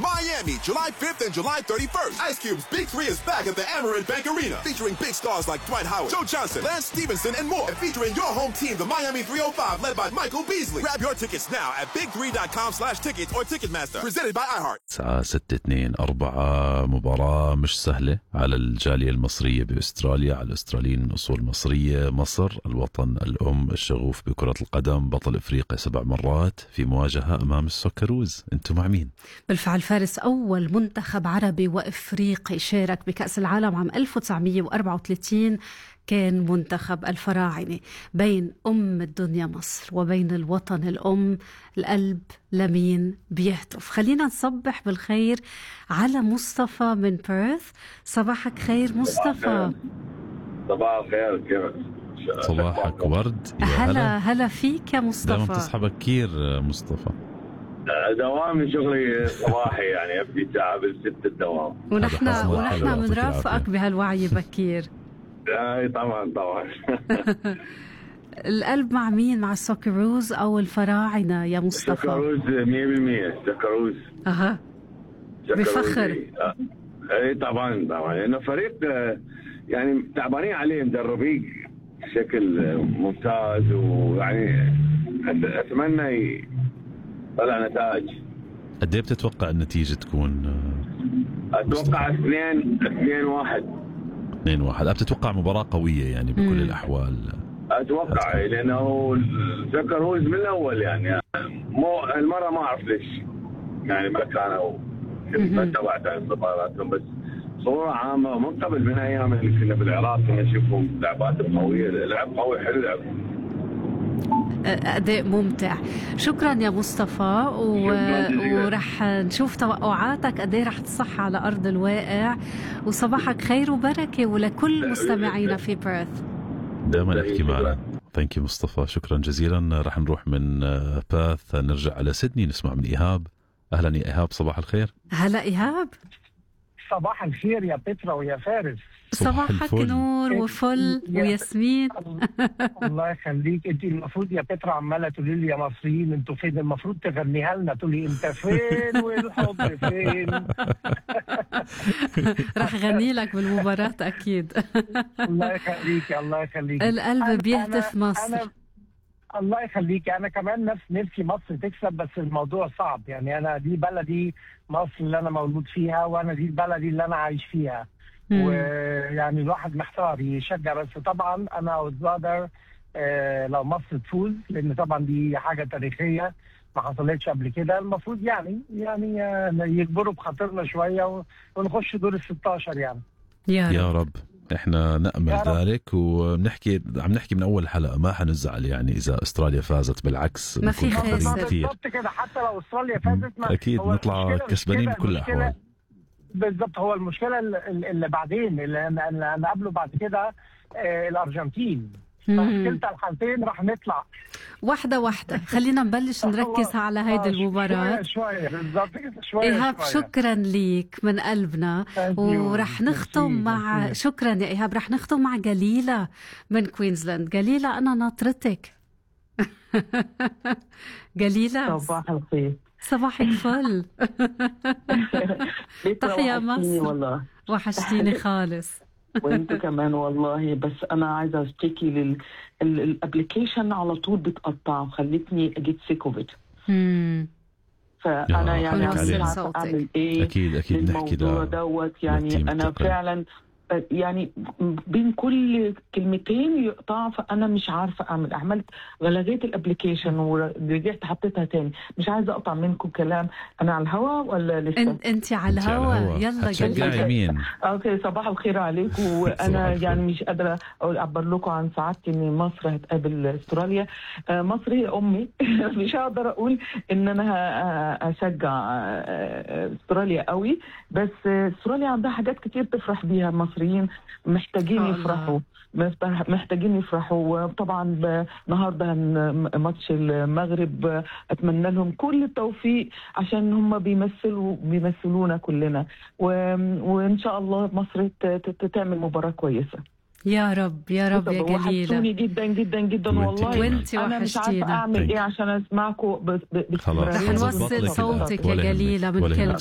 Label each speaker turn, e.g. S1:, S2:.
S1: Miami, July 5th and July 31st. Ice Cube's Big Three is back at the Amarant Bank Arena, featuring big stars like Dwight Howard, Joe Johnson, Lance Stevenson, and more. And featuring your home team, the Miami 305, led by Michael Beasley. Grab your tickets now at big3.com slash tickets or Ticketmaster. Presented by iHeart.
S2: الساعة 6 2 4 مباراة مش سهلة على الجالية المصرية بأستراليا على الأستراليين من أصول مصرية مصر الوطن الأم الشغوف بكرة القدم بطل إفريقيا سبع مرات في مواجهة أمام السوكروز أنتم مع مين؟
S3: بالفعل فارس أول منتخب عربي وإفريقي شارك بكأس العالم عام 1934 كان منتخب الفراعنة بين أم الدنيا مصر وبين الوطن الأم القلب لمين بيهتف خلينا نصبح بالخير على مصطفى من بيرث صباحك خير مصطفى
S4: صباح الخير كيفك؟
S2: صباحك ورد يا
S3: هلا هلا فيك يا
S2: دائما
S3: مصطفى
S2: بتصحى بكير مصطفى
S4: دوامي شغلي صباحي يعني ابدي الساعه بالست الدوام
S3: ونحن
S2: هذا حظنا
S3: ونحن
S2: حلو، يعطيك
S3: بنرافقك
S2: العافية.
S3: بهالوعي بكير
S4: اي طبعا طبعا
S3: القلب مع مين مع السوكروز او الفراعنه يا مصطفى
S4: سكروز 100% سكروز
S3: اها
S4: سكروز.
S3: بفخر.
S4: آه، اي طبعا طبعا لانه فريق آه، يعني تعبانين عليه مدربين بشكل آه، ممتاز ويعني أت- اتمنى يطلع نتائج
S2: قد ايه بتتوقع النتيجة تكون آه،
S4: اتوقع 2 2 1
S2: 2 1 بتتوقع مباراة قوية يعني بكل
S3: مم.
S2: الأحوال
S4: اتوقع لانه سكروز من الاول يعني مو المره ما اعرف ليش يعني ما كانوا ما تابعت عن مباراتهم بس صورة عامة من قبل من ايام اللي كنا بالعراق كنا نشوفهم لعباتهم قوية لعب قوي حلو لعب
S3: اداء ممتع شكرا يا مصطفى و...
S4: شكراً جزيلاً.
S3: ورح نشوف توقعاتك قد ايه رح تصح على ارض الواقع وصباحك خير وبركه ولكل مستمعينا في بيرث
S2: دائما احكي معنا ثانك يو مصطفى شكرا جزيلا رح نروح من آه، باث نرجع على سيدني نسمع من إيهاب أهلا يا إيهاب صباح الخير
S3: هلا ايهاب
S5: صباح الخير يا بترا ويا فارس
S2: صباح
S3: صباحك
S2: الفل.
S3: نور وفل
S5: يا-
S3: وياسمين
S5: الله يخليك انت المفروض يا بترا عماله تقولي لي يا مصريين انتوا فين المفروض تغنيها لنا تقولي انت فين والحب فين
S3: رح غني لك بالمباراه اكيد
S5: الله يخليك الله يخليك
S3: القلب
S5: أنا-
S3: بيهتف
S5: أنا-
S3: مصر
S5: أنا الله يخليك انا كمان نفس نفسي مصر تكسب بس الموضوع صعب يعني انا دي بلدي مصر اللي انا مولود فيها وانا دي بلدي اللي انا عايش فيها
S3: مم.
S5: ويعني الواحد محتار يشجع بس طبعا انا وزادر آه لو مصر تفوز لان طبعا دي حاجه تاريخيه ما حصلتش قبل كده المفروض يعني يعني آه يكبروا بخاطرنا شويه و- ونخش دور ال 16 يعني
S3: يا رب
S2: يا رب احنا نأمل
S5: يا رب.
S2: ذلك وبنحكي عم نحكي من اول حلقه ما حنزعل يعني اذا استراليا فازت بالعكس
S3: ما في
S2: بنكون
S3: خاسر.
S2: فخورين كثير
S5: بالظبط كده حتى لو استراليا فازت ما
S2: اكيد
S5: هو
S2: نطلع
S5: المشكلة-
S2: كسبانين
S5: المشكلة-
S2: بكل
S5: المشكلة-
S2: الاحوال
S5: بالظبط هو المشكله اللي, اللي بعدين اللي اللي نقابله بعد كده آه الارجنتين
S3: مم.
S5: كلتا الحالتين راح نطلع
S3: واحدة واحدة خلينا نبلش نركز على هيدي
S5: آه،
S3: المباراة
S5: شويه شويه بالظبط كده شويه
S3: إيهاب
S5: شوية.
S3: شكرا ليك من قلبنا
S5: Thank you.
S3: ورح نختم
S5: ميرسي،
S3: مع
S5: ميرسي.
S3: شكرا يا إيهاب رح نختم مع جليلة من كوينزلاند جليلة أنا ناطرتك جليلة
S6: صباح الخير
S3: صباحك فل تحيا
S6: وحشتيني
S3: مصر.
S6: والله
S3: وحشتيني خالص
S6: وانتوا كمان والله بس انا عايزه اشتكي لل الابلكيشن على طول بتقطع خلتني اجيت سيك اوف
S3: مم.
S6: فانا
S2: يا
S6: يعني
S3: ونوصل
S6: مش عارفه
S3: صوتك.
S6: اعمل ايه
S2: اكيد اكيد نحكي
S6: الموضوع
S2: ل
S6: دوت يعني
S2: للتيم
S6: انا
S2: التقني.
S6: فعلا يعني بين كل كلمتين يقطع فانا مش عارفه اعمل عملت لغيت الابلكيشن ورجعت حطيتها تاني مش عايزه اقطع منكم كلام انا على الهوا ولا لسه
S3: أن- أنت على
S2: أنت على
S3: الهوا
S2: الهوا.
S3: يلا
S2: هتشجعي
S3: جليلة
S2: مين؟
S6: اوكي صباح الخير عليكم
S2: صباح
S6: وانا
S2: الخير.
S6: يعني مش قادره اقول اعبر لكم عن سعادتي ان مصر هتقابل استراليا آه، مصر هي امي مش هقدر اقول ان انا ه- اشجع آه، استراليا قوي بس آه، استراليا عندها حاجات كتير تفرح بيها المصريين محتاجين
S3: الله.
S6: يفرحوا مفتح- محتاجين يفرحوا وطبعا ب- النهارده هن- ماتش المغرب اتمنى لهم كل التوفيق عشان هم بيمثلوا بيمثلونا كلنا و- وان شاء الله مصر ت- ت- تعمل مباراه كويسه
S3: يا رب يا رب يا
S6: وحشتوني
S3: جليلة
S6: جدا جدا جدا
S2: وانتي
S6: والله
S2: كمان.
S3: وانتي
S6: انا مش عارفه
S3: وحشتينا
S6: اعمل ايه عشان اسمعكم ب- ب-
S2: خلاص
S3: رح
S6: باستمرارية.
S3: نوصل
S2: نظبط لك
S3: صوتك
S2: ولا
S3: يا
S2: يهمك،
S3: جليلة من
S2: ولا
S3: كل
S2: يهمك.